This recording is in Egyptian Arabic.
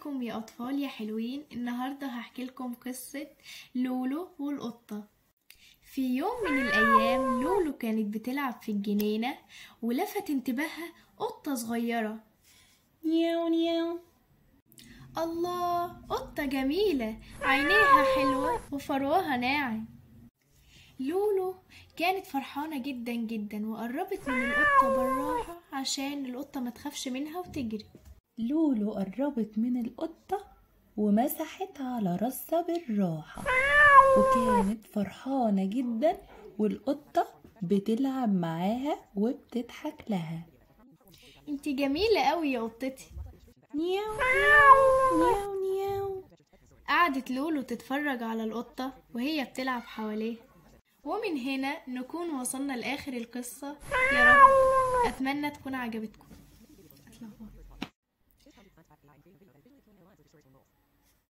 ازيكم يا اطفال يا حلوين النهارده هحكي لكم قصه لولو والقطه في يوم من الايام لولو كانت بتلعب في الجنينه ولفت انتباهها قطه صغيره نياو نياو الله قطه جميله عينيها حلوه وفروها ناعم لولو كانت فرحانة جدا جدا وقربت من القطة بالراحة عشان القطة ما تخافش منها وتجري لولو قربت من القطة ومسحت على راسها بالراحة وكانت فرحانة جدا والقطة بتلعب معاها وبتضحك لها انتي جميلة قوي يا قطتي نياو نياو نياو نياو قعدت لولو تتفرج على القطة وهي بتلعب حواليه ومن هنا نكون وصلنا لآخر القصة يا رب أتمنى تكون عجبتكم